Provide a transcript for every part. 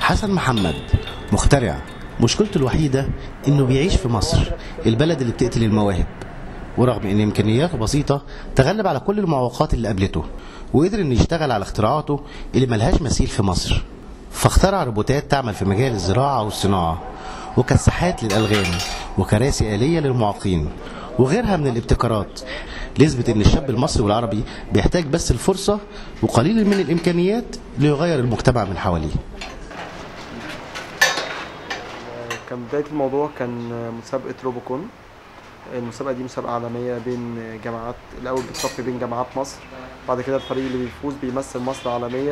حسن محمد مخترع مشكلته الوحيدة إنه بيعيش في مصر البلد اللي بتقتل المواهب ورغم إن إمكانياته بسيطة تغلب على كل المعوقات اللي قابلته وقدر إنه يشتغل على اختراعاته اللي ملهاش مثيل في مصر فاخترع روبوتات تعمل في مجال الزراعة والصناعة وكساحات للألغام وكراسي آلية للمعاقين وغيرها من الابتكارات ليثبت ان الشاب المصري والعربي بيحتاج بس الفرصة وقليل من الامكانيات ليغير المجتمع من حواليه كان بداية الموضوع كان مسابقة روبوكون المسابقة دي مسابقة عالمية بين جامعات الأول بتصفي بين جامعات مصر بعد كده الفريق اللي بيفوز بيمثل مصر عالميا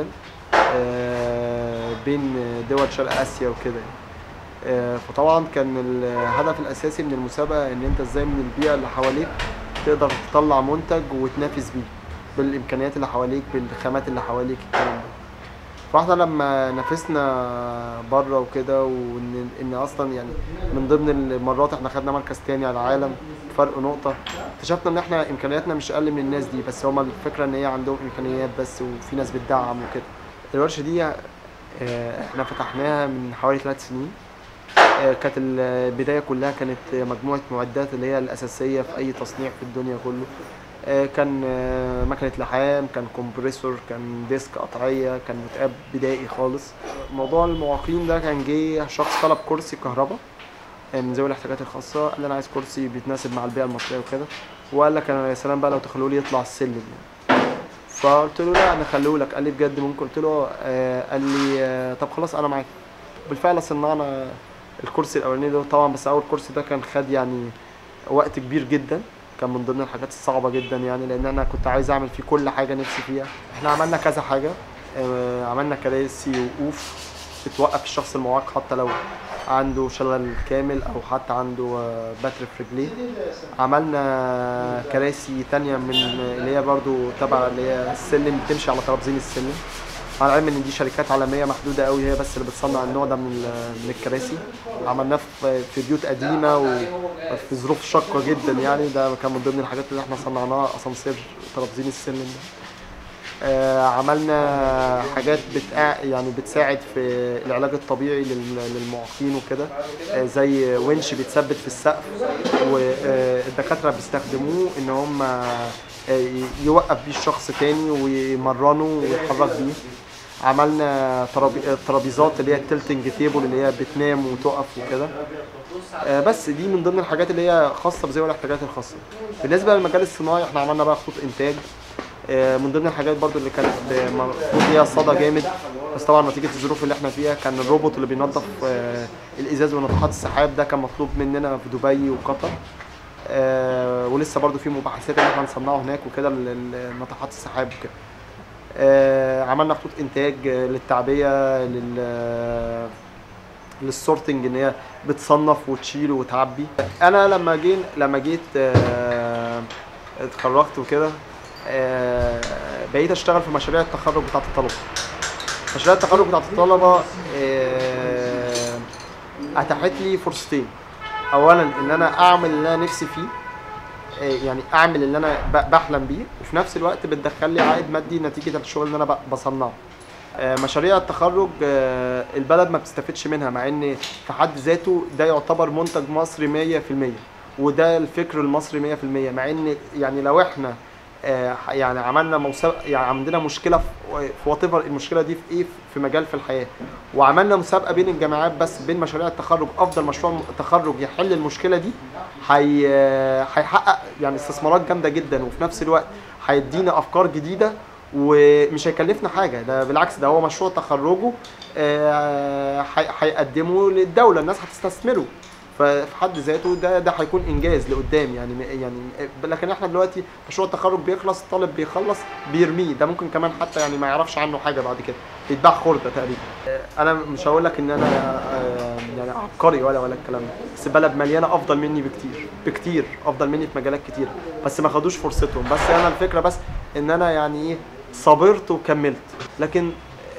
آه، بين دول شرق آسيا وكده آه، فطبعا كان الهدف الأساسي من المسابقة إن أنت إزاي من البيئة اللي حواليك تقدر تطلع منتج وتنافس بيه بالإمكانيات اللي حواليك بالخامات اللي حواليك الكلام ده فاحنا لما نافسنا بره وكده وان ان اصلا يعني من ضمن المرات احنا خدنا مركز تاني على العالم فرق نقطة اكتشفنا ان احنا امكانياتنا مش اقل من الناس دي بس هما الفكرة ان هي عندهم امكانيات بس وفي ناس بتدعم وكده الورشة دي آه، احنا فتحناها من حوالي ثلاث سنين آه، كانت البداية كلها كانت مجموعة معدات اللي هي الأساسية في أي تصنيع في الدنيا كله آه، كان آه، مكنة لحام كان كومبريسور كان ديسك قطعية كان متقاب بدائي خالص موضوع المعاقين ده كان جه شخص طلب كرسي كهرباء آه، من ذوي الاحتياجات الخاصة قال لي أنا عايز كرسي بيتناسب مع البيئة المصرية وكده وقال لك أنا يا سلام بقى لو تخلوا لي يطلع السلم يعني فقلت له لا أنا خليه لك قال لي بجد ممكن قلت له آه، قال لي آه، طب خلاص أنا معاك بالفعل صنعنا الكرسي الأولاني ده طبعا بس أول كرسي ده كان خد يعني وقت كبير جدا كان من ضمن الحاجات الصعبة جدا يعني لأن أنا كنت عايز أعمل فيه كل حاجة نفسي فيها إحنا عملنا كذا حاجة آه، عملنا كراسي وقوف بتوقف الشخص المعاق حتى لو عنده شلل كامل أو حتى عنده آه، بتر في رجليه عملنا كراسي تانية من اللي هي برضو تبع اللي هي السلم بتمشي على ترابزين السلم على العلم ان دي شركات عالميه محدوده قوي هي بس اللي بتصنع النوع ده من ال- من الكراسي عملناه في في بيوت قديمه وفي ظروف شاقه جدا يعني ده كان من ضمن الحاجات اللي احنا صنعناها اسانسير ترابزين السلم ده آه، عملنا حاجات بتقع يعني بتساعد في العلاج الطبيعي لل- للمعاقين وكده آه، زي ونش بيتثبت في السقف والدكاتره بيستخدموه ان هم آه، يوقف بيه الشخص تاني ويمرنه ويتحرك بيه عملنا ترابي- ترابيزات اللي هي التلتنج تيبل اللي هي بتنام وتقف وكده آه، بس دي من ضمن الحاجات اللي هي خاصه بذوي الاحتياجات الخاصه بالنسبه للمجال الصناعي احنا عملنا بقى خطوط انتاج آه، من ضمن الحاجات برضو اللي كانت المفروض ليها صدى جامد بس طبعا نتيجه الظروف اللي احنا فيها كان الروبوت اللي بينظف آه، الازاز وناطحات السحاب ده كان مطلوب مننا في دبي وقطر آه، ولسه برضو في مباحثات ان احنا نصنعه هناك وكده ل- ل- ناطحات السحاب وكده آه، عملنا خطوط انتاج آه، للتعبئه لل للسورتنج ان هي بتصنف وتشيل وتعبي انا لما جيت لما جيت آه، اتخرجت وكده آه، بقيت اشتغل في مشاريع التخرج بتاعت الطلبه مشاريع التخرج بتاعت الطلبه آه، اتاحت لي فرصتين اولا ان انا اعمل اللي انا نفسي فيه آه، يعني اعمل اللي انا ب- بحلم بيه وفي نفس الوقت بتدخل لي عائد مادي نتيجه الشغل اللي انا ب- بصنعه آه، مشاريع التخرج آه، البلد ما بتستفدش منها مع ان في حد ذاته ده يعتبر منتج مصري 100% وده الفكر المصري 100% مع ان يعني لو احنا آه، يعني عملنا مسابقه يعني عندنا مشكله في في وات المشكله دي في ايه في مجال في الحياه وعملنا مسابقه بين الجامعات بس بين مشاريع التخرج افضل مشروع تخرج يحل المشكله دي هي هيحقق يعني استثمارات جامده جدا وفي نفس الوقت هيدينا افكار جديده ومش هيكلفنا حاجه ده بالعكس ده هو مشروع تخرجه آه، هي- هيقدمه للدوله الناس هتستثمره ففي حد ذاته ده ده هيكون انجاز لقدام يعني يعني لكن احنا دلوقتي مشروع التخرج بيخلص الطالب بيخلص بيرميه ده ممكن كمان حتى يعني ما يعرفش عنه حاجه بعد كده بيتباع خرده تقريبا آه، انا مش هقول لك ان انا آه، يعني عبقري ولا ولا الكلام ده بس البلد مليانه افضل مني بكتير بكتير افضل مني في مجالات كتير بس ما خدوش فرصتهم بس انا الفكره بس ان انا يعني ايه صبرت وكملت لكن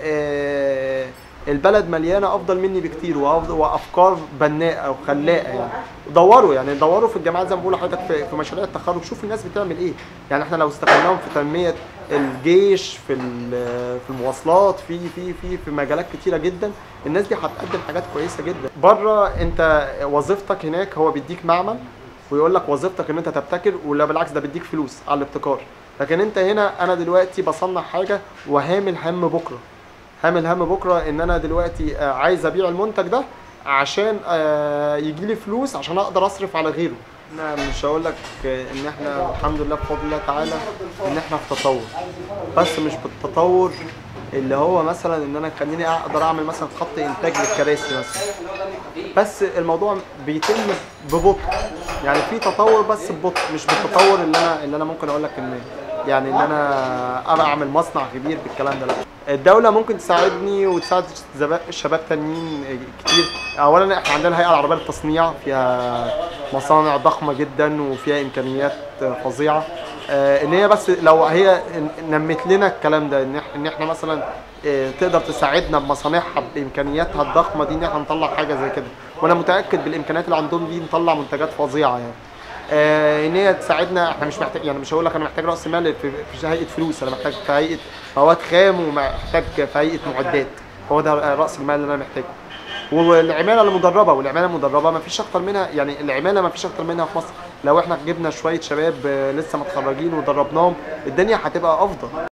آه البلد مليانه افضل مني بكتير وأفضل- وافكار بناءه وخلاقه يعني دوروا يعني دوروا في الجامعات زي ما بقول لحضرتك في, في مشاريع التخرج شوف الناس بتعمل ايه يعني احنا لو استغلناهم في تنميه الجيش في ال- في المواصلات في في في في مجالات كتيره جدا الناس دي هتقدم حاجات كويسه جدا بره انت وظيفتك هناك هو بيديك معمل ويقول لك وظيفتك ان انت تبتكر ولا بالعكس ده بيديك فلوس على الابتكار لكن انت هنا انا دلوقتي بصنع حاجه وهامل هم بكره هامل هم بكره ان انا دلوقتي آه، عايز ابيع المنتج ده عشان يجي لي فلوس عشان اقدر اصرف على غيره انا مش هقول لك ان احنا الحمد لله بفضل الله تعالى ان احنا في تطور بس مش بالتطور اللي هو مثلا ان انا خليني اقدر اعمل مثلا خط انتاج للكراسي مثلا بس الموضوع بيتم ببطء يعني في تطور بس ببطء مش بالتطور اللي انا اللي انا ممكن اقول لك ان يعني ان انا ابقى اعمل مصنع كبير بالكلام ده لا الدولة ممكن تساعدني وتساعد زبا- شباب تانيين كتير اولا احنا عندنا الهيئة العربية للتصنيع فيها مصانع ضخمة جدا وفيها امكانيات فظيعة آه، ان هي بس لو هي نمت لنا الكلام ده ان إح- ان احنا مثلا آه، تقدر تساعدنا بمصانعها بامكانياتها الضخمه دي ان احنا نطلع حاجه زي كده وانا متاكد بالامكانيات اللي عندهم دي نطلع منتجات فظيعه يعني آه، ان هي تساعدنا احنا مش محتاج يعني مش هقول لك انا محتاج راس مال في في هيئه فلوس انا محتاج في هيئه مواد خام ومحتاج في هيئه معدات هو ده راس المال اللي انا محتاجه والعماله المدربه والعماله المدربه ما فيش اكتر منها يعني العماله ما فيش اكتر منها في مصر لو احنا جبنا شويه شباب آه، لسه متخرجين ودربناهم الدنيا هتبقى افضل